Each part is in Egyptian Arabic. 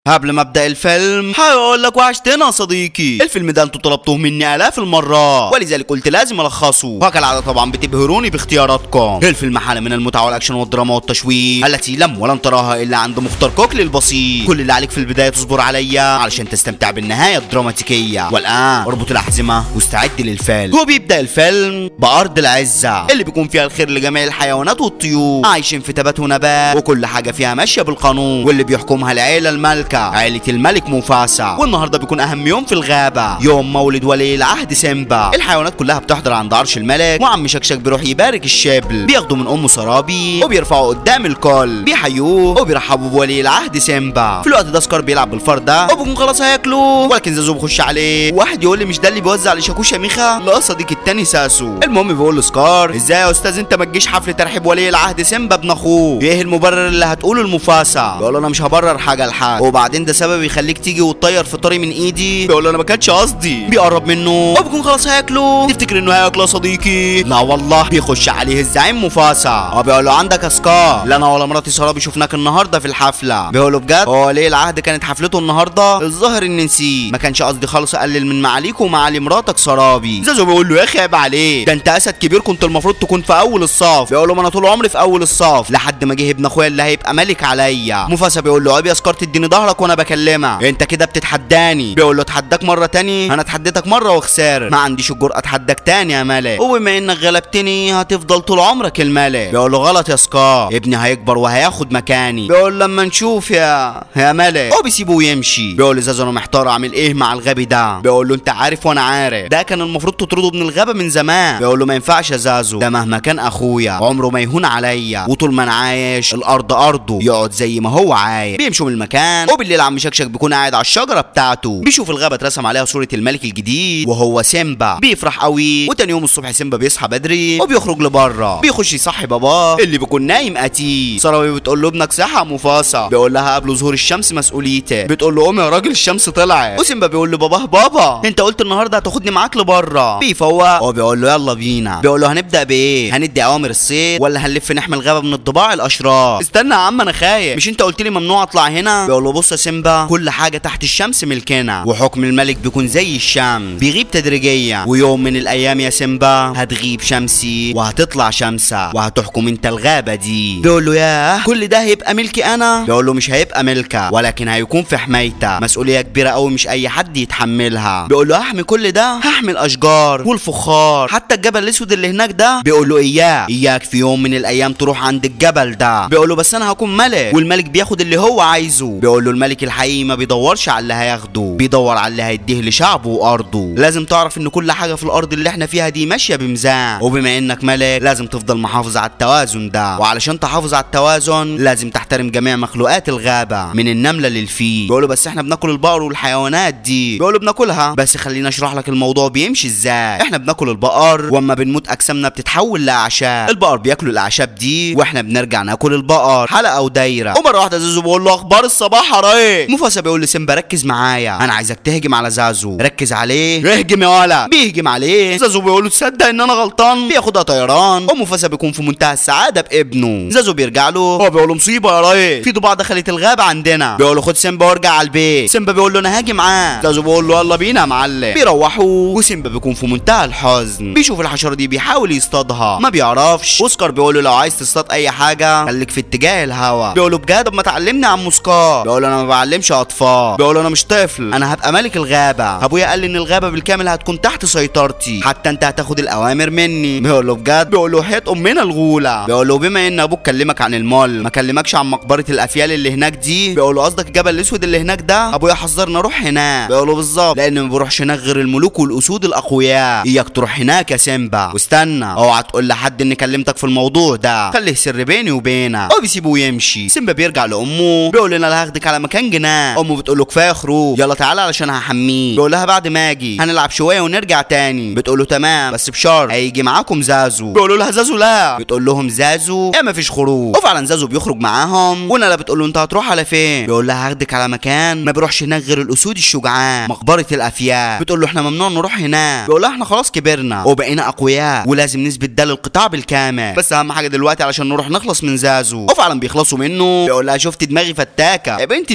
قبل ما ابدا الفيلم هقول لك وحشتنا يا صديقي الفيلم ده انتوا طلبتوه مني الاف المرات ولذلك قلت لازم الخصه وكالعاده طبعا بتبهروني باختياراتكم الفيلم حاله من المتعه والاكشن والدراما والتشويق التي لم ولن تراها الا عند مختار كوكلي البسيط كل اللي عليك في البدايه تصبر عليا علشان تستمتع بالنهايه الدراماتيكيه والان اربط الاحزمه واستعد للفيلم وبيبدا الفيلم بارض العزه اللي بيكون فيها الخير لجميع الحيوانات والطيور عايشين في تبات ونبات وكل حاجه فيها ماشيه بالقانون واللي بيحكمها العيله المالكه عيله الملك موفاسا والنهارده بيكون اهم يوم في الغابه يوم مولد ولي العهد سيمبا الحيوانات كلها بتحضر عند عرش الملك وعم شكشك بيروح يبارك الشبل بياخدوا من امه سرابي وبيرفعوا قدام الكل بيحيوه وبيرحبوا بولي العهد سيمبا في الوقت ده سكار بيلعب بالفار ده وبيكون خلاص هياكله ولكن زازو بيخش عليه واحد يقول لي مش ده اللي بيوزع لشاكوش يا ميخا لا صديق التاني ساسو المهم بيقول له سكار ازاي يا استاذ انت ما تجيش حفل ترحيب ولي العهد سيمبا ابن اخوه ايه المبرر اللي هتقوله المفاسا بيقول له انا مش هبرر حاجه لحد وبعدين ده سبب يخليك تيجي وتطير في طري من ايدي بيقول له انا ما كانش قصدي بيقرب منه وبيكون خلاص هياكله تفتكر انه هياكله يا صديقي لا والله بيخش عليه الزعيم مفاسا وبيقول له عندك اسكار لا انا ولا مراتي سرابي شفناك النهارده في الحفله بيقول له بجد هو ليه العهد كانت حفلته النهارده الظاهر ان نسيه ما كانش قصدي خالص اقلل من معاليك ومعالي مراتك سرابي زازو بيقول له يا اخي عيب عليك ده انت اسد كبير كنت المفروض تكون في اول الصف بيقول له ما انا طول عمري في اول الصف لحد ما جه ابن اخويا اللي هيبقى ملك عليا مفاسا بيقول له عيب يا اسكار تديني ظهرك وانا بكلمك انت كده بتتحداني بيقول له اتحداك مره تاني انا اتحديتك مره وخسرت ما عنديش الجرأه اتحداك تاني يا ملك وبما انك غلبتني هتفضل طول عمرك الملك بيقول له غلط يا سكار ابني هيكبر وهياخد مكاني بيقول لما نشوف يا يا ملك هو بيسيبه ويمشي بيقول لزازو انا محتار اعمل ايه مع الغبي ده بيقول له انت عارف وانا عارف ده كان المفروض تطرده من الغابه من زمان بيقول له ما ينفعش يا زازو ده مهما كان اخويا عمره ما يهون عليا وطول ما انا عايش الارض ارضه يقعد زي ما هو عايز بيمشوا من المكان وبالليل عم شكشك بيكون قاعد على الشجره بتاعته بيشوف الغابه اترسم عليها صوره الملك الجديد وهو سيمبا بيفرح قوي وتاني يوم الصبح سيمبا بيصحى بدري وبيخرج لبره بيخش يصحي باباه اللي بيكون نايم قتيل سراوي بتقول له ابنك صحى يا مفاسا بيقول لها قبل ظهور الشمس مسؤوليته بتقول له قوم يا راجل الشمس طلعت وسيمبا بيقول له باباه بابا انت قلت النهارده هتاخدني معاك لبره بيفوق وبيقول له يلا بينا بيقول له هنبدا بايه هندي اوامر الصيد ولا هنلف نحمي الغابه من الضباع الاشرار استنى يا عم انا خايف مش انت قلت لي ممنوع اطلع هنا بيقول له بص يا سيمبا كل حاجه تحت الشمس ملكنا وحكم الملك بيكون زي الشمس بيغيب تدريجيا ويوم من الايام يا سيمبا هتغيب شمسي وهتطلع شمسة وهتحكم انت الغابه دي بيقول له ياه كل ده هيبقى ملكي انا بيقول له مش هيبقى ملكك ولكن هيكون في حمايتك مسؤوليه كبيره قوي مش اي حد يتحملها بيقول له هحمي كل ده هحمي الاشجار والفخار حتى الجبل الاسود اللي هناك ده بيقول له اياه اياك في يوم من الايام تروح عند الجبل ده بيقول له بس انا هكون ملك والملك بياخد اللي هو عايزه بيقول له الملك الحقيقي ما بيدورش على اللي هياخده بيدور على اللي هيديه لشعبه وارضه لازم تعرف ان كل حاجه في الارض اللي احنا فيها دي ماشيه بميزان وبما انك ملك لازم تفضل محافظ على التوازن ده وعلشان تحافظ على التوازن لازم تحترم جميع مخلوقات الغابه من النمله للفيل بيقول له بس احنا بناكل البقر والحيوانات دي بيقول له بناكلها بس خليني اشرح لك الموضوع بيمشي ازاي احنا بناكل البقر واما بنموت اجسامنا بتتحول لاعشاب البقر بياكلوا الاعشاب دي واحنا بنرجع ناكل البقر حلقه ودايره ومره واحده زازو بيقول له اخبار الصباح يا ريس مفاسا بيقول لسيمبا ركز معايا انا عايزك تهجم على زازو ركز عليه اهجم يا ولا بيهجم عليه زازو بيقول له تصدق ان انا غلطان بياخدها طيران ومفاسا بيكون في منتهى السعاده بابنه زازو بيرجع له هو بيقول له مصيبه يا ريس في ضباع دخلت الغابه عندنا بيقول له خد سيمبا وارجع على البيت سيمبا بيقول له انا هاجي معاه زازو بيقول له يلا بينا يا معلم بيروحوا وسيمبا بيكون في منتهى الحزن بيشوف الحشره دي بيحاول يصطادها ما بيعرفش اوسكار بيقول له لو عايز تصطاد اي حاجه خليك في اتجاه الهوا بيقول له بجد طب ما تعلمني يا عم اوسكار بيقول له انا ما بعلمش اطفال بيقول له انا مش طفل انا هبقى ملك الغابه ابويا قال لي ان الغابه بالكامل هتكون تحت سيطرتي حتى انت هتاخد الاوامر مني بيقول له بجد بيقول له حيط امنا الغوله بيقول له بما ان ابوك كلمك عن المال ما كلمكش عن مقبره الافيال اللي هناك دي بيقول له قصدك الجبل الاسود اللي هناك ده ابويا حذرنا روح هناك بيقول له بالظبط لان ما بروحش هناك غير الملوك والاسود الاقوياء اياك تروح هناك يا سيمبا واستنى اوعى تقول لحد اني كلمتك في الموضوع ده خليه سر بيني وبينك هو بيسيبه ويمشي سيمبا بيرجع لامه بيقول لنا لا هاخدك على مكان جنان امه بتقول له كفايه خروج يلا تعالى علشان هحميه بيقول لها بعد ما اجي هنلعب شويه ونرجع تاني بتقول له تمام بس بشرط هيجي معاكم زازو بيقولوا لها زازو لا بتقول لهم زازو يا ما فيش خروج وفعلا زازو بيخرج معاهم ونلا بتقول له انت هتروح على فين بيقول لها هاخدك على مكان ما بيروحش هناك غير الاسود الشجعان مقبره الافيال بتقول له احنا ممنوع نروح هناك بيقول لها احنا خلاص كبرنا وبقينا اقوياء ولازم نثبت ده للقطاع بالكامل بس اهم حاجه دلوقتي علشان نروح نخلص من زازو وفعلا بيخلصوا منه بيقول لها شفت دماغي فتاكه يا بنتي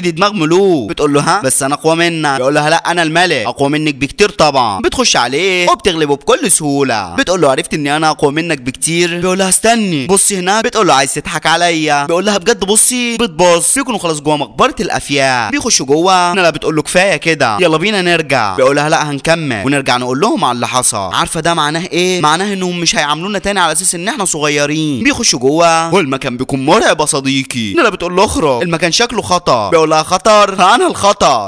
دي دماغ ملوك بتقول له ها بس انا اقوى منك بيقول لها لا انا الملك اقوى منك بكتير طبعا بتخش عليه وبتغلبه بكل سهوله بتقول له عرفت اني انا اقوى منك بكتير بيقول لها استني بصي هناك بتقول له عايز تضحك عليا بيقول لها بجد بصي بتبص بيكونوا خلاص جوه مقبره الافياء بيخشوا جوه نلا بتقول له كفايه كده يلا بينا نرجع بيقول لها لا هنكمل ونرجع نقول لهم على اللي حصل عارفه ده معناه ايه معناه انهم مش هيعاملونا تاني على اساس ان احنا صغيرين بيخشوا جوه والمكان بيكون مرعب يا صديقي نلا بتقول له اخرج المكان شكله خطر بيقول لها خطر انا الخطر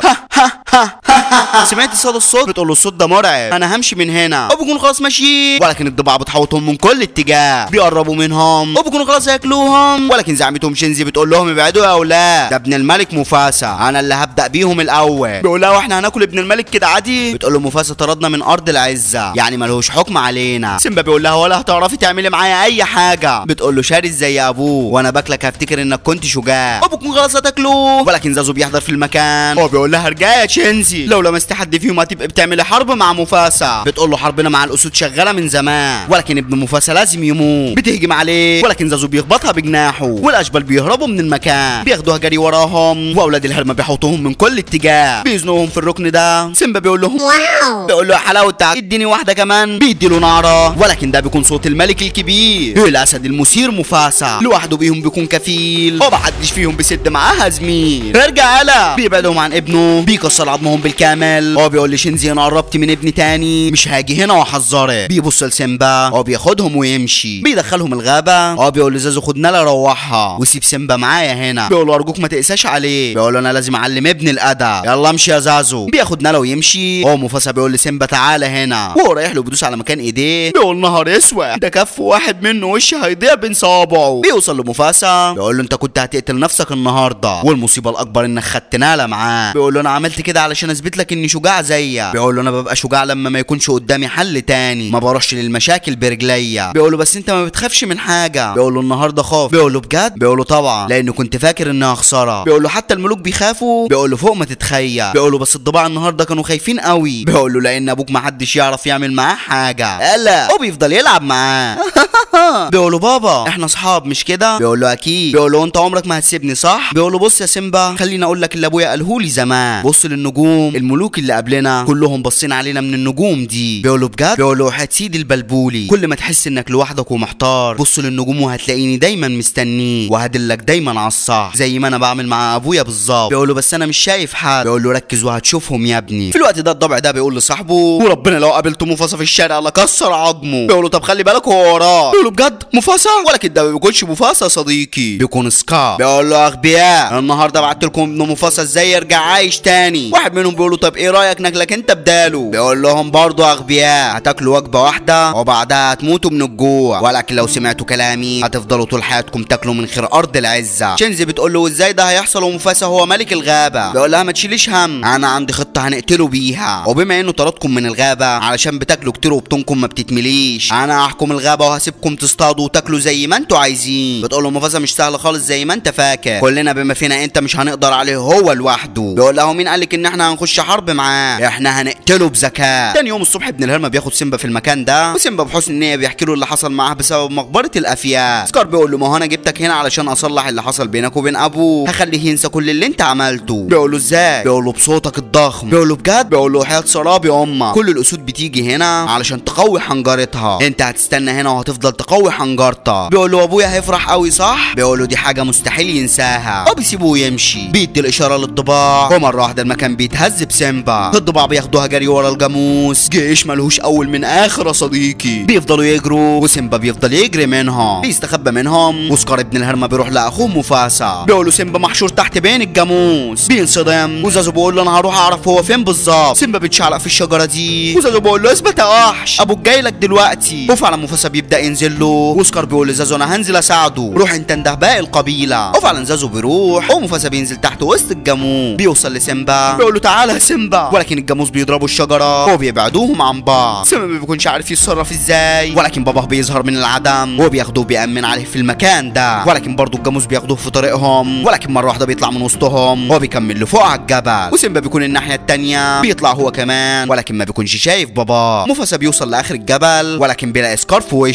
سمعت صوت الصوت بتقول له الصوت ده مرعب انا همشي من هنا وبيكونوا خلاص ماشيين ولكن الضباع بتحوطهم من كل اتجاه بيقربوا منهم وبيكونوا خلاص هياكلوهم ولكن زعمتهم شينزي بتقول لهم ابعدوا يا اولاد ده ابن الملك مفاسا انا اللي هبدا بيهم الاول بيقول لها واحنا هناكل ابن الملك كده عادي بتقول له مفاسا طردنا من ارض العزه يعني ملهوش حكم علينا سيمبا بيقول لها ولا هتعرفي تعملي معايا اي حاجه بتقول له شرس زي ابوه وانا باكلك هفتكر انك كنت شجاع وبكون خلاص هتاكلوه ولكن زازو بيحضر في المكان هو بيقول لها ارجعي يا تشينزي لو لمست حد فيهم هتبقى بتعملي حرب مع مفاسا بتقول له حربنا مع الاسود شغاله من زمان ولكن ابن مفاسا لازم يموت بتهجم عليه ولكن زازو بيخبطها بجناحه والاشبال بيهربوا من المكان بياخدوها جري وراهم واولاد الهرمه بيحوطوهم من كل اتجاه بيزنوهم في الركن ده سيمبا بيقول لهم واو بيقول له يا حلاوتك اديني واحده كمان بيدي له نعره ولكن ده بيكون صوت الملك الكبير الاسد المثير مفاسا لوحده بيهم بيكون كفيل ومحدش فيهم بيسد معاها زميل ارجع يلا بيبعدهم عن ابنه بيكسر عظمهم بالكامل هو بيقول لشينزي انا قربت من ابني تاني مش هاجي هنا واحذرك بيبص لسيمبا هو بياخدهم ويمشي بيدخلهم الغابه هو بيقول لزازو خدنا لا روحها وسيب سيمبا معايا هنا بيقول له ارجوك ما تقساش عليه بيقول له انا لازم اعلم ابني الادب يلا امشي يا زازو بياخد نالا ويمشي هو مفاسا بيقول لسيمبا تعالى هنا وهو رايح له بيدوس على مكان ايديه بيقول نهار اسود ده كف واحد منه وش هيضيع بين صوابعه بيوصل لمفاسا بيقول له انت كنت هتقتل نفسك النهارده والمصيبه الاكبر انك خدت نالا معاه بيقول له انا عملت كده علشان اثبت لك اني شجاع زيك بيقول له انا ببقى شجاع لما ما يكونش قدامي حل تاني ما بروحش للمشاكل برجليا بيقول له بس انت ما بتخافش من حاجه بيقول له النهارده خاف بيقول له بجد بيقول له طبعا لان كنت فاكر اني هخسرها بيقول له حتى الملوك بيخافوا بيقول له فوق ما تتخيل بيقول له بس الضباع النهارده كانوا خايفين قوي بيقول له لان ابوك ما حدش يعرف يعمل معاه حاجه لا وبيفضل يلعب معاه بيقول له بابا احنا اصحاب مش كده بيقول له اكيد بيقول له انت عمرك ما هتسيبني صح بيقول له بص يا سيمبا خليني اقول لك اللي ابويا قاله لي زمان بص للنجوم الملوك اللي قبلنا كلهم باصين علينا من النجوم دي بيقول له بجد بيقول له وحياة سيدي البلبولي كل ما تحس انك لوحدك ومحتار بص للنجوم وهتلاقيني دايما مستنيك وهدلك دايما على الصح زي ما انا بعمل مع ابويا بالظبط بيقول له بس انا مش شايف حد بيقول له ركز وهتشوفهم يا ابني في الوقت ده الضبع ده بيقول لصاحبه وربنا لو قابلته مفاسا في الشارع لكسر عظمه بيقول له طب خلي بالك هو وراه بيقول له بجد مفاسا ولكن ده ما بيكونش مفاسا يا صديقي بيكون سكار بيقول له اغبياء أنا النهارده بعت لكم ابن مفاسا ازاي يرجع عايش تاني واحد منهم بيقول له طب ايه رايك ناكلك انت بداله بيقول لهم برضه اغبياء هتاكلوا وجبه واحده وبعدها هتموتوا من الجوع ولكن لو سمعتوا كلامي هتفضلوا طول حياتكم تاكلوا من خير ارض العزه شينزي بتقول له ازاي ده هيحصل ومفاسا هو ملك الغابه بيقول لها ما تشيليش هم انا عندي خطه هنقتله بيها وبما انه طردكم من الغابه علشان بتاكلوا كتير وبطونكم ما بتتمليش انا هحكم الغابه وهسيبكم تصطادوا وتاكلوا زي ما انتوا عايزين بتقول له مفاسا مش سهل خالص زي ما انت فاكر كلنا بما فينا انت مش هنقدر عليه هو لوحده بيقول له مين قالك ان احنا هنخش حرب معاه احنا هنقتله بذكاء تاني يوم الصبح ابن الهرمه بياخد سيمبا في المكان ده وسيمبا بحسن النيه بيحكي له اللي حصل معاه بسبب مقبره الافياء سكار بيقول له ما هو انا جبتك هنا علشان اصلح اللي حصل بينك وبين ابوه هخليه ينسى كل اللي انت عملته بيقول له ازاي بيقول له بصوتك الضخم بيقول له بجد بيقول له حياه سراب يا امه كل الاسود بتيجي هنا علشان تقوي حنجرتها انت هتستنى هنا وهتفضل تقوي حنجرتها بيقول له ابويا هيفرح قوي صح بيقول له دي حاجه مستحيل ينساها وبيسيبوه يمشي بيدي الاشاره للضباع ومره واحده المكان بيتهز بسيمبا الضباع بياخدوها جري ورا الجاموس جيش ملهوش اول من اخر يا صديقي بيفضلوا يجروا وسيمبا بيفضل يجري منهم بيستخبى منهم وسكار ابن الهرمه بيروح لاخوه مفاسا بيقول له سيمبا محشور تحت بين الجاموس بينصدم وزازو بيقول له انا هروح اعرف هو فين بالظبط سيمبا بيتشعلق في الشجره دي وزازو بيقول له اثبت يا وحش ابوك جاي لك دلوقتي وفعلا مفاسا بيبدا ينزل له وسكار بيقول لزازو انا هنزل اساعده روح انت انده باقي القبيله وفعلا زازو بيروح ومفاسا بينزل تحت وسط الجاموس بيوصل لسيمبا بيقول له تعالى يا سيمبا ولكن الجاموس بيضربوا الشجره وبيبعدوهم عن بعض سيمبا ما بيكونش عارف يتصرف ازاي ولكن باباه بيظهر من العدم وبياخده وبيأمن عليه في المكان ده ولكن برضه الجاموس بياخدوه في طريقهم ولكن مره واحده بيطلع من وسطهم وبيكمل لفوق على الجبل وسيمبا بيكون الناحيه التانيه بيطلع هو كمان ولكن ما بيكونش شايف باباه مفاسا بيوصل لاخر الجبل ولكن بيلاقي سكار في وشه بيقول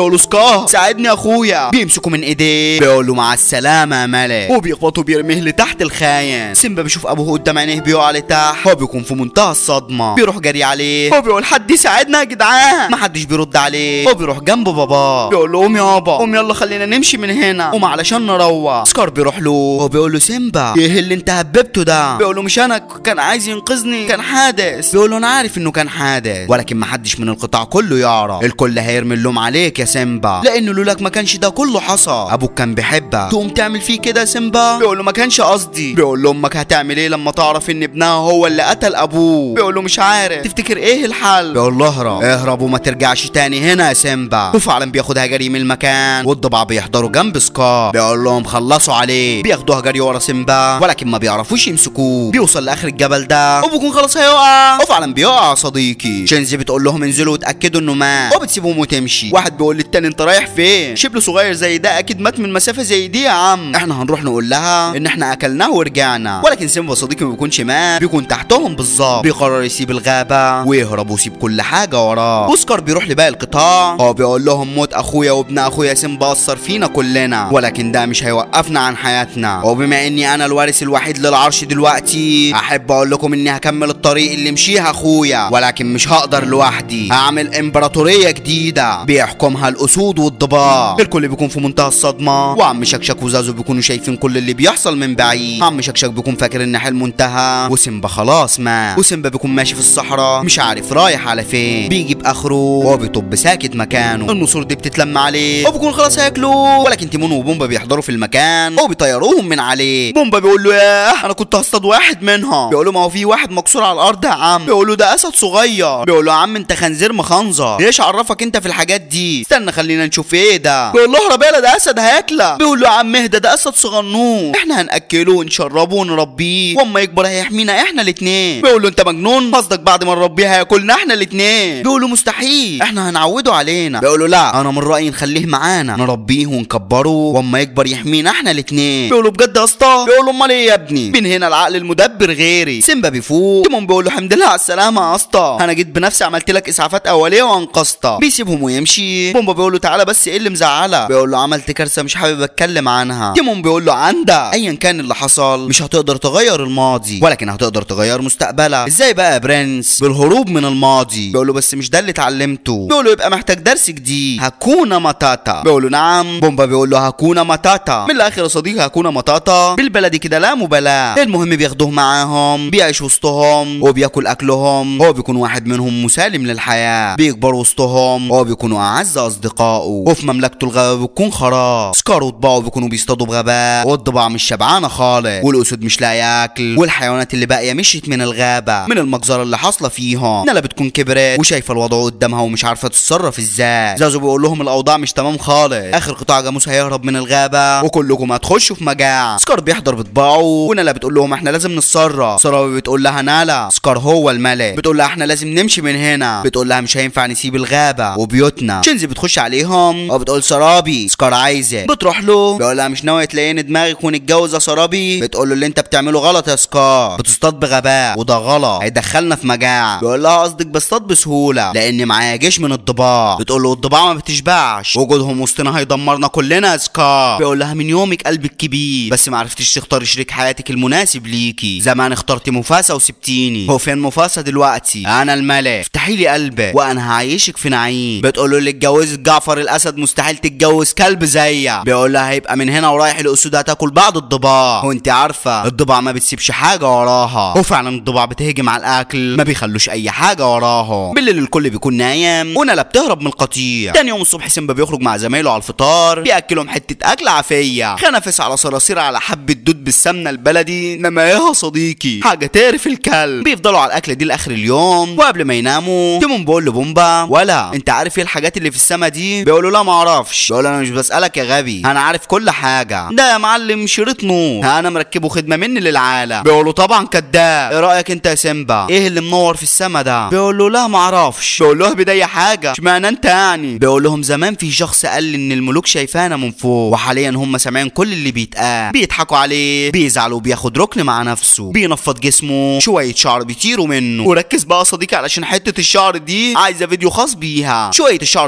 بيقول له سكار ساعدني يا اخويا بيمسكوا من ايديه بيقول له مع السلامه يا ملك وبيخبطوا بيرميه لتحت الخاين سيمبا بيشوف ابوه قدام عينيه بيقع لتحت هو بيكون في منتهى الصدمه بيروح جري عليه هو بيقول حد يساعدنا يا جدعان محدش بيرد عليه هو بيروح جنب باباه بيقول له قوم يابا قوم يلا خلينا نمشي من هنا قوم علشان نروح سكار بيروح له هو بيقول له سيمبا ايه اللي انت هببته ده بيقول له مش انا كان عايز ينقذني كان حادث بيقول له انا عارف انه كان حادث ولكن محدش من القطاع كله يعرف الكل هيرمي اللوم عليك يا سيمبا لانه لولاك ما كانش ده كله حصل ابوك كان بيحبك تقوم تعمل فيه كده يا سيمبا بيقول له ما كانش قصدي بيقول له امك هتعمل ايه لما تعرف ان ابنها هو اللي قتل ابوه بيقول له مش عارف تفتكر ايه الحل بيقول له اهرب اهرب وما ترجعش تاني هنا يا سيمبا وفعلا بياخدها جري من المكان والضبع بيحضروا جنب سكار بيقول لهم خلصوا عليه بياخدوها جري ورا سيمبا ولكن ما بيعرفوش يمسكوه بيوصل لاخر الجبل ده وبيكون خلاص هيقع وفعلا بيقع يا صديقي شينزي بتقول لهم انزلوا وتاكدوا انه مات وبتسيبهم وتمشي واحد بيقول للتاني انت رايح فين شبل صغير زي ده اكيد مات من مسافه زي دي يا عم احنا هنروح نقول لها ان احنا اكلناه ورجعنا ولكن سيمبا صديقي ما بيكونش مات بيكون تحتهم بالظبط بيقرر يسيب الغابه ويهرب ويسيب كل حاجه وراه اوسكار بيروح لباقي القطاع هو بيقول لهم موت اخويا وابن اخويا سيمبا اثر فينا كلنا ولكن ده مش هيوقفنا عن حياتنا وبما اني انا الوارث الوحيد للعرش دلوقتي احب اقول لكم اني هكمل الطريق اللي مشيها اخويا ولكن مش هقدر لوحدي هعمل امبراطوريه جديده بيحكمها الاسود والضباع الكل بيكون في منتهى الصدمه وعم شكشك وزازو بيكونوا شايفين كل اللي بيحصل من بعيد عم شكشك بيكون فاكر ان حلمه انتهى وسيمبا خلاص مات وسيمبا بيكون ماشي في الصحراء مش عارف رايح على فين بيجي باخره وهو بيطب ساكت مكانه النسور دي بتتلم عليه وبيكون خلاص هياكلوه ولكن تيمون وبومبا بيحضروا في المكان وبيطيروهم من عليه بومبا بيقول له ياه انا كنت هصطاد واحد منهم بيقول له ما هو في واحد مكسور على الارض يا عم بيقول له ده اسد صغير بيقول له يا عم انت خنزير مخنزر ليش عرفك انت في الحاجات دي استنى خلينا نشوف ايه ده بيقول له اهرب يالا ده اسد هياكلك بيقول له يا عم اهدى ده اسد صغنون احنا هناكله ونشربه ونربيه واما يكبر هيحمينا احنا الاتنين بيقول له انت مجنون قصدك بعد ما نربيه هياكلنا احنا الاتنين بيقول له مستحيل احنا هنعوده علينا بيقول له لا انا من رايي نخليه معانا نربيه ونكبره واما يكبر يحمينا احنا الاتنين بيقول له بجد يا اسطى بيقول له امال ايه يا ابني من هنا العقل المدبر غيري سيمبا بيفوق تيمون بيقول له الحمد لله على السلامه يا اسطى انا جيت بنفسي عملت لك اسعافات اوليه وانقذتك بيسيبهم ويمشي بومبا بيقول له تعالى بس ايه اللي مزعلك بيقول له عملت كارثه مش حابب اتكلم عنها تيمون بيقول له عندك ايا كان اللي حصل مش هتقدر تغير الماضي ولكن هتقدر تغير مستقبلك ازاي بقى يا برنس بالهروب من الماضي بيقول له بس مش ده اللي اتعلمته بيقول له يبقى محتاج درس جديد هكونا ماتاتا بيقول له نعم بومبا بيقول له هكونا ماتاتا من الاخر يا صديقي هكونا ماتاتا بالبلدي كده لا مبالاه المهم بياخدوه معاهم بيعيش وسطهم وبياكل اكلهم هو بيكون واحد منهم مسالم للحياه بيكبر وسطهم هو بيكونوا اعز اصدقائه وفي مملكته الغابه بتكون خراب سكار وطباعه بيكونوا بيصطادوا بغباء والضباع مش شبعانه خالص والاسود مش لاقي اكل والحيوانات اللي باقيه مشيت من الغابه من المجزره اللي حاصله فيهم نلا بتكون كبرت وشايفه الوضع قدامها ومش عارفه تتصرف ازاي زازو بيقول لهم الاوضاع مش تمام خالص اخر قطاع جاموس هيهرب من الغابه وكلكم هتخشوا في مجاعه سكار بيحضر بطباعه ونلا بتقول لهم احنا لازم نتصرف سراوي بتقول لها نالا سكار هو الملك بتقول لها احنا لازم نمشي من هنا بتقول لها مش هينفع نسيب الغابه وبيوتنا شينزي بتخش عليهم وبتقول سرابي سكار عايزه بتروح له بيقول لها مش ناوي تلاقيني دماغك ونتجوز يا سرابي بتقول له اللي انت بتعمله غلط يا سكار بتصطاد بغباء وده غلط هيدخلنا في مجاعه بيقول لها قصدك بصطاد بسهوله لان معايا جيش من الضباع بتقول له الضباع ما بتشبعش وجودهم وسطنا هيدمرنا كلنا يا سكار بيقول لها من يومك قلبك كبير بس ما عرفتش تختاري شريك حياتك المناسب ليكي زمان اخترتي مفاسا وسبتيني هو فين مفاسا دلوقتي انا الملك افتحي لي قلبك وانا هعيشك في نعيم بتقول له اللي اتجوزت جعفر الاسد مستحيل تتجوز كلب زيك بيقول لها هيبقى من هنا ورايح الاسود هتاكل بعض الضباع وانت عارفه الضباع ما بتسيبش حاجه وراها وفعلا الضباع بتهجم على الاكل ما بيخلوش اي حاجه وراهم بالليل الكل بيكون نايم ونلا بتهرب من القطيع تاني يوم الصبح سيمبا بيخرج مع زمايله على الفطار بياكلهم حته اكل عافيه خنفس على صراصير على حبه دود بالسمنه البلدي انما ايه يا صديقي حاجه تعرف الكلب بيفضلوا على الاكل دي لاخر اليوم وقبل ما يناموا تيمون بيقول لبومبا ولا انت عارف ايه الحاجات اللي في السما دي بيقول له لا ما اعرفش بيقول له انا مش بسالك يا غبي انا عارف كل حاجه ده يا معلم شريط نور انا مركبه خدمه مني للعالم بيقول له طبعا كداب ايه رايك انت يا سيمبا ايه اللي منور في السما ده بيقول له لا ما اعرفش بيقول له بدايه حاجه اشمعنى انت يعني بيقول لهم زمان في شخص قال لي ان الملوك شايفانا من فوق وحاليا هم سامعين كل اللي بيتقال بيضحكوا عليه بيزعل وبياخد ركن مع نفسه بينفض جسمه شويه شعر بيطيروا منه وركز بقى يا صديقي علشان حته الشعر دي عايزه فيديو خاص بيها شويه الشعر دول بيطيروا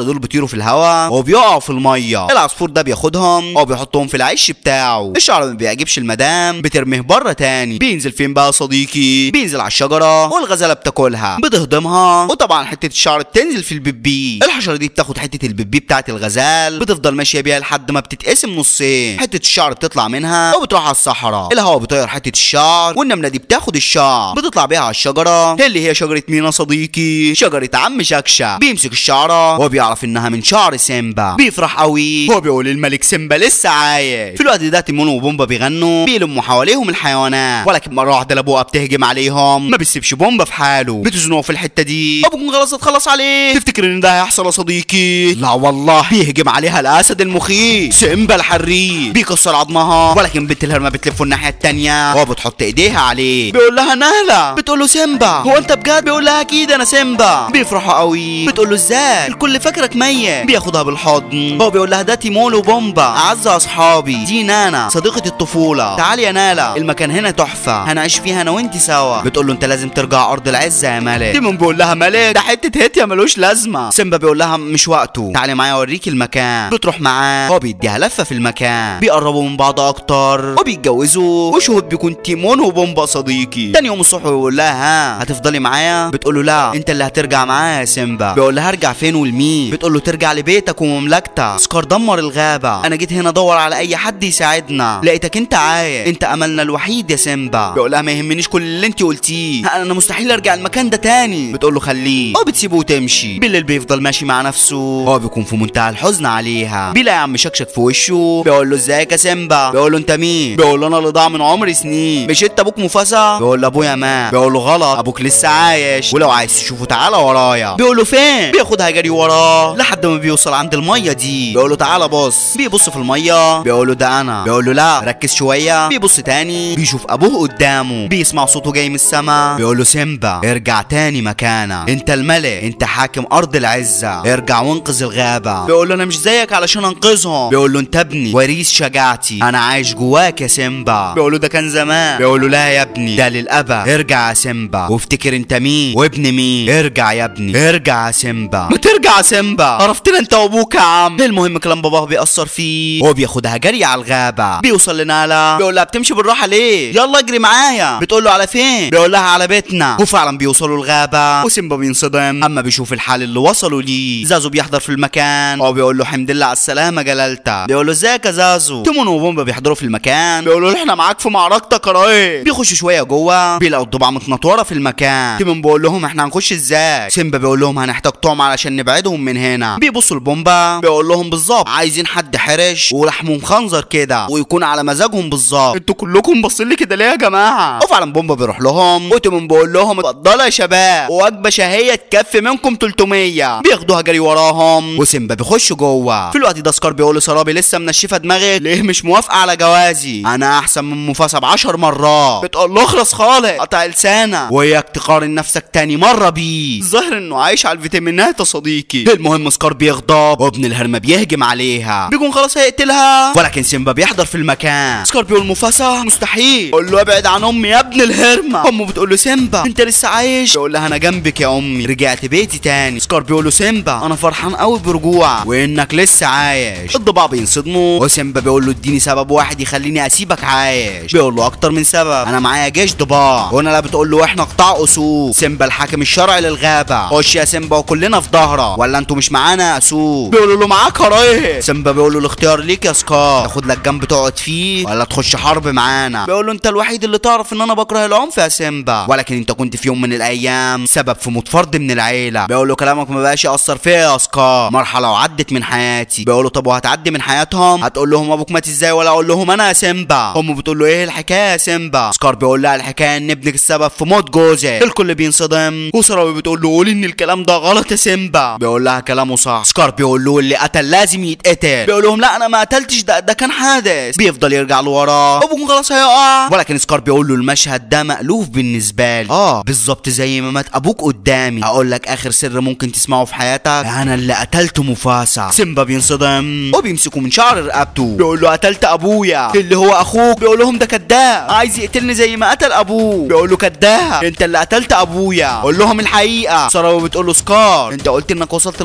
بيطيروا في الهواء وبيقعوا في الميه العصفور ده بياخدهم وبيحطهم في العش بتاعه الشعر ما بيعجبش المدام بترميه بره تاني بينزل فين بقى يا صديقي بينزل على الشجره والغزاله بتاكلها بتهضمها وطبعا حته الشعر بتنزل في البيبي الحشره دي بتاخد حته البيبي بتاعت الغزال بتفضل ماشيه بيها لحد ما بتتقسم نصين حته الشعر بتطلع منها وبتروح على الصحراء الهواء بيطير حته الشعر والنمله دي بتاخد الشعر بتطلع بيها على الشجره اللي هي شجره مين يا صديقي شجره عم شكشه بيمسك الشعره وبيعرف انها من شعر سيمبا بيفرح قوي هو بيقول الملك سيمبا لسه عايش في الوقت ده تيمون وبومبا بيغنوا بيلموا حواليهم الحيوانات ولكن مره واحده لابوها بتهجم عليهم ما بيسيبش بومبا في حاله بتزنقوا في الحته دي ابوكم خلاص اتخلص عليه تفتكر ان ده هيحصل يا صديقي لا والله بيهجم عليها الاسد المخيف سيمبا الحريف بيكسر عظمها ولكن بنت الهرمه بتلفه الناحيه التانيه وبتحط ايديها عليه بيقول لها نهله بتقول له سيمبا هو انت بجد بيقول لها اكيد انا سيمبا بيفرحوا قوي بتقول له ازاي الكل فاكرك ميت بياخدها بالحضن هو بيقول لها ده تيمون وبومبا اعز اصحابي دي نانا صديقه الطفوله تعالي يا نالا المكان هنا تحفه هنعيش فيها انا وانت سوا بتقول له انت لازم ترجع ارض العزه يا ملك تيمون بيقول لها ملك ده حته هيت يا ملوش لازمه سيمبا بيقول لها مش وقته تعالي معايا اوريك المكان بتروح معاه هو بيديها لفه في المكان بيقربوا من بعض اكتر وبيتجوزوا وشهود بيكون تيمون وبومبا صديقي تاني يوم الصبح بيقول لها ها هتفضلي معايا بتقول له لا انت اللي هترجع معايا يا سيمبا بيقول لها هرجع فين ولمين بتقول له ترجع لبيتك ومملكتك سكار دمر الغابه انا جيت هنا ادور على اي حد يساعدنا لقيتك انت عايش انت املنا الوحيد يا سيمبا بيقول لها ما يهمنيش كل اللي انت قلتيه انا مستحيل ارجع المكان ده تاني بتقول له خليه هو بتسيبه وتمشي بالليل بيفضل ماشي مع نفسه هو بيكون في منتهى الحزن عليها بيلاقي عم شكشك في وشه بيقول له ازيك يا سيمبا بيقول له انت مين بيقول له انا اللي ضاع من عمري سنين مش انت ابوك مفاسا بيقول له ابويا مات بيقول له غلط ابوك لسه عايش ولو عايز تشوفه تعالى ورايا بيقول له فين بياخدها جري وراه لحد ما بيوصل عند الميه دي بيقول له تعالى بص بيبص في الميه بيقول له ده انا بيقول له لا ركز شويه بيبص تاني بيشوف ابوه قدامه بيسمع صوته جاي من السما بيقول له سيمبا ارجع تاني مكانك انت الملك انت حاكم ارض العزه ارجع وانقذ الغابه بيقول له انا مش زيك علشان انقذهم بيقول له انت ابني وريث شجاعتي انا عايش جواك يا سيمبا بيقول له ده كان زمان بيقول له لا يا ابني ده للابد ارجع يا سيمبا وافتكر انت مين وابن مين ارجع يا ابني ارجع يا سيمبا ما ترجع يا سيمبا عرفتنا انت وابوك يا عم المهم كلام باباه بيأثر فيه هو بياخدها جري على الغابه بيوصل لنالا بيقول لها بتمشي بالراحه ليه يلا اجري معايا بتقول له على فين بيقول لها على بيتنا وفعلا بيوصلوا الغابه وسيمبا بينصدم اما بيشوف الحال اللي وصلوا ليه زازو بيحضر في المكان هو بيقول له حمد لله على السلامه جلالتك بيقول له ازيك يا زازو تيمون وبومبا بيحضروا في المكان بيقولوا له احنا معاك في معركتك يا ريس بيخشوا شويه جوه بيلاقوا الضباع متنطوره في المكان تيمون بيقول لهم احنا هنخش ازاي سيمبا بيقول لهم هنحتاج طعم علشان نبعدهم من هنا بيبصوا لبومبا بيقول لهم بالظبط عايزين حد حرش ولحمه مخنزر كده ويكون على مزاجهم بالظبط انتوا كلكم باصين لي كده ليه يا جماعه وفعلا بومبا بيروح لهم وتيمون بيقول لهم اتفضلوا يا شباب وجبه شهيه تكفي منكم 300 بياخدوها جري وراهم وسيمبا بيخش جوه في الوقت ده سكار بيقول لسرابي لسه منشفه دماغي ليه مش موافقه على جوازي انا احسن من مفاسا بعشر مرات بتقول له اخلص خالص قطع لسانك وياك تقارن نفسك تاني مره بيه الظاهر انه عايش على الفيتامينات يا صديقي المهم سكار بيغضب وابن الهرمه بيهجم عليها بيكون خلاص هيقتلها ولكن سيمبا بيحضر في المكان سكار بيقول مفاسا مستحيل قول له ابعد عن امي يا ابن الهرمه امه بتقول له سيمبا انت لسه عايش بيقول لها انا جنبك يا امي رجعت بيتي تاني سكار بيقول له سيمبا انا فرحان قوي برجوعك وانك لسه عايش الضباع بينصدموا وسيمبا بيقول له اديني سبب واحد يخليني اسيبك عايش بيقول له اكتر من سبب انا معايا جيش ضباع وانا لا بتقول له احنا قطاع اسود سيمبا الحاكم الشرعي للغابه خش يا سيمبا وكلنا في ظهرك ولا انتوا مش معانا يا اسود بيقول له معاك يا ريس سيمبا بيقول له الاختيار ليك يا سكار تاخد لك جنب تقعد فيه ولا تخش حرب معانا بيقول له انت الوحيد اللي تعرف ان انا بكره العنف يا سيمبا ولكن انت كنت في يوم من الايام سبب في موت فرد من العيله بيقول له كلامك ما بقاش ياثر فيا يا سكار مرحله وعدت من حياتي بيقول له طب وهتعدي من حياتهم هتقول لهم ابوك مات ازاي ولا اقول لهم انا يا سيمبا امه بتقول له ايه الحكايه يا سيمبا سكار بيقول لها الحكايه ان ابنك السبب في موت جوزك الكل بينصدم وسراوي بتقول له قول ان الكلام ده غلط يا سيمبا بيقول لها كلامه صح سكار بيقول له اللي قتل لازم يتقتل بيقول لهم لا انا ما قتلتش ده ده كان حادث بيفضل يرجع لورا ابوك خلاص هيقع ولكن سكار بيقول له المشهد ده مألوف بالنسبه لي اه بالظبط زي ما مات ابوك قدامي اقول لك اخر سر ممكن تسمعه في حياتك انا اللي قتلت مفاسا سيمبا بينصدم وبيمسكه من شعر رقبته بيقول له قتلت ابويا اللي هو اخوك بيقول لهم ده كذاب عايز يقتلني زي ما قتل ابوه بيقول له كذاب انت اللي قتلت ابويا قول لهم الحقيقه سراوي بتقول له سكار انت قلت انك وصلت الممر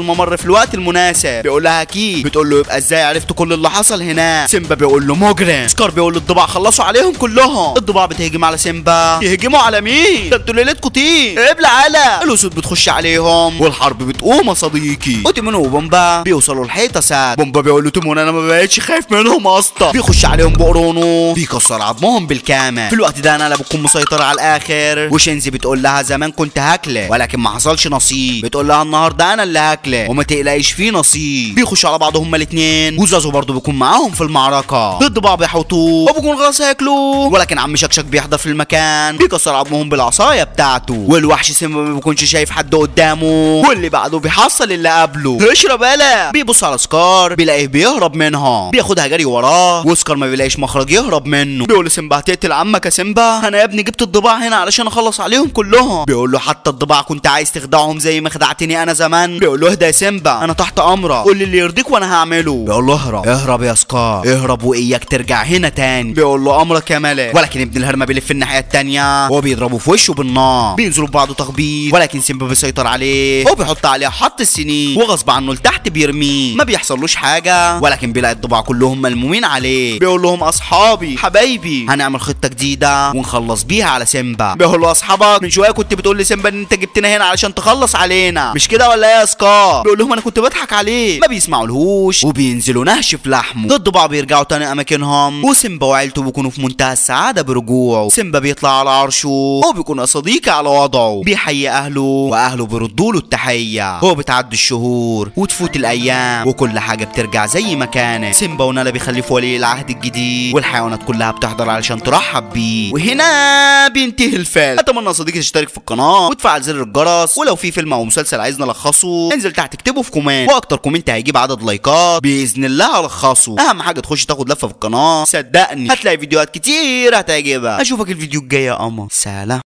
في الوقت المناسب بيقول لها اكيد بتقول له يبقى ازاي عرفت كل اللي حصل هنا سيمبا بيقول له مجرم سكار بيقول للضباع خلصوا عليهم كلهم الضباع بتهجم على سيمبا يهجموا على مين ده انتوا ليلتكم طين ابلع على الاسود بتخش عليهم والحرب بتقوم يا صديقي وتيمون وبومبا بيوصلوا الحيطه ساد بومبا بيقول له تيمون انا ما بقتش خايف منهم اصلا بيخش عليهم بقرونه بيكسر عظمهم بالكامل في الوقت ده انا بتكون مسيطره على الاخر وشينزي بتقول لها زمان كنت هاكله ولكن ما حصلش نصيب بتقول لها النهارده انا اللي هاكله وما تقلقيش في نصيب بيخشوا على بعض هما الاثنين وزازو برضه بيكون معاهم في المعركه ضد بعض بيحوطوه وبيكون خلاص هياكلوه ولكن عم شكشك بيحضر في المكان بيكسر عظمهم بالعصايه بتاعته والوحش سيمبا ما بيكونش شايف حد قدامه واللي بعده بيحصل اللي قبله اشرب يالا بيبص على سكار بيلاقيه بيهرب منها بياخدها جري وراه وسكار ما بيلاقيش مخرج يهرب منه بيقول لسيمبا هتقتل عمك يا سيمبا انا يا ابني جبت الضباع هنا علشان اخلص عليهم كلهم بيقول له حتى الضباع كنت عايز تخدعهم زي ما خدعتني انا زمان بيقول له اهدى يا سيمبا انا تحت امرك قول لي اللي يرضيك وانا هعمله بيقول له اهرب اهرب يا سكار اهرب واياك ترجع هنا تاني بيقول له امرك يا ملك ولكن ابن الهرمه بيلف الناحيه التانيه وهو بيضربه في وشه بالنار بينزلوا ببعض تخبيط ولكن سيمبا بيسيطر عليه هو بيحط عليه حط السنين وغصب عنه لتحت بيرميه ما بيحصلوش حاجه ولكن بيلاقي الضباع كلهم ملمومين عليه بيقول لهم اصحابي حبايبي هنعمل خطه جديده ونخلص بيها على سيمبا بيقول له اصحابك من شويه كنت بتقول لي سيمبا ان انت جبتنا هنا علشان تخلص علينا مش كده ولا ايه يا سكار بيقول لهم انا كنت بضحك عليه ما بيسمعولهوش وبينزلوا نهش في لحمه ضد بعض بيرجعوا تاني اماكنهم وسيمبا وعيلته بيكونوا في منتهى السعاده برجوعه سيمبا بيطلع على عرشه هو بيكون صديقي على وضعه بيحيي اهله واهله بيردوا له التحيه هو بتعدي الشهور وتفوت الايام وكل حاجه بترجع زي ما كانت سيمبا ونالا بيخلفوا ولي العهد الجديد والحيوانات كلها بتحضر علشان ترحب بيه وهنا بينتهي الفيلم اتمنى يا صديقي تشترك في القناه وتفعل زر الجرس ولو في فيلم او مسلسل عايز نلخصه انزل تحت اكتبه في كومنت واكتر كومنت هيجيب عدد لايكات باذن الله الخصه اهم حاجه تخش تاخد لفه في القناه صدقني هتلاقي فيديوهات كتير هتعجبك اشوفك الفيديو الجاي يا قمر سلام